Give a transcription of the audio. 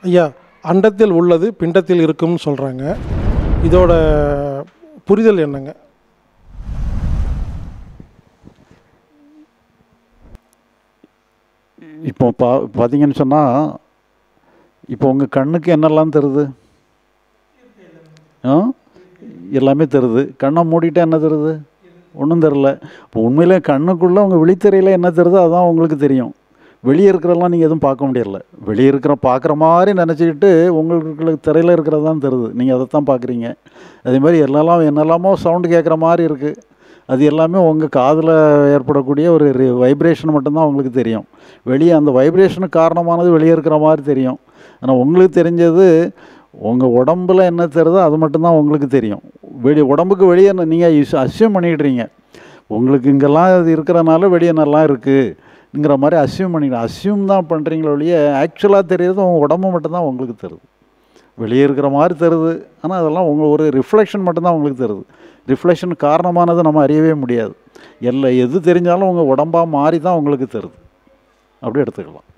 ஐயா அண்டத்தில் உள்ளது பிண்டத்தில் இருக்கும்னு சொல்கிறாங்க இதோட புரிதல் என்னங்க இப்போ பா பார்த்தீங்கன்னு சொன்னால் இப்போ உங்கள் கண்ணுக்கு என்னெல்லாம் தருது ஆ எல்லாமே தருது கண்ணை மூடிட்டா என்ன தருது ஒன்றும் தெரில இப்போ உண்மையிலே கண்ணுக்குள்ளே உங்கள் விழித்திரையில் என்ன தருதோ அதான் உங்களுக்கு தெரியும் வெளியே இருக்கிறதெல்லாம் நீங்கள் எதுவும் பார்க்க முடியல வெளியே இருக்கிற பார்க்குற மாதிரி நினச்சிக்கிட்டு உங்களுக்கு திரையில் இருக்கிறது தான் தருது நீங்கள் அதை தான் பார்க்குறீங்க அதே மாதிரி எல்லாம் என்னெல்லாமோ சவுண்டு கேட்குற மாதிரி இருக்குது அது எல்லாமே உங்கள் காதில் ஏற்படக்கூடிய ஒரு வைப்ரேஷன் மட்டும்தான் உங்களுக்கு தெரியும் வெளியே அந்த வைப்ரேஷனுக்கு காரணமானது வெளியே இருக்கிற மாதிரி தெரியும் ஆனால் உங்களுக்கு தெரிஞ்சது உங்கள் உடம்புல என்ன தெரியுதோ அது மட்டும்தான் உங்களுக்கு தெரியும் வெளி உடம்புக்கு வெளியே நீங்கள் அசியூம் பண்ணிடுறீங்க உங்களுக்கு இங்கெல்லாம் இது இருக்கிறனால வெளியே நல்லா இருக்குங்கிற மாதிரி அசியூம் பண்ணிடு அசியூம் தான் பண்ணுறீங்களோ ஒழிய ஆக்சுவலாக தெரியுறது உங்கள் உடம்பு மட்டும்தான் உங்களுக்கு தருது வெளியே இருக்கிற மாதிரி தருது ஆனால் அதெல்லாம் உங்கள் ஒரு ரிஃப்ளெக்ஷன் மட்டும்தான் உங்களுக்கு தருது ரிஃப்ளெக்ஷன் காரணமானதை நம்ம அறியவே முடியாது எல்லாம் எது தெரிஞ்சாலும் உங்கள் உடம்பாக மாறி தான் உங்களுக்கு தருது அப்படி எடுத்துக்கலாம்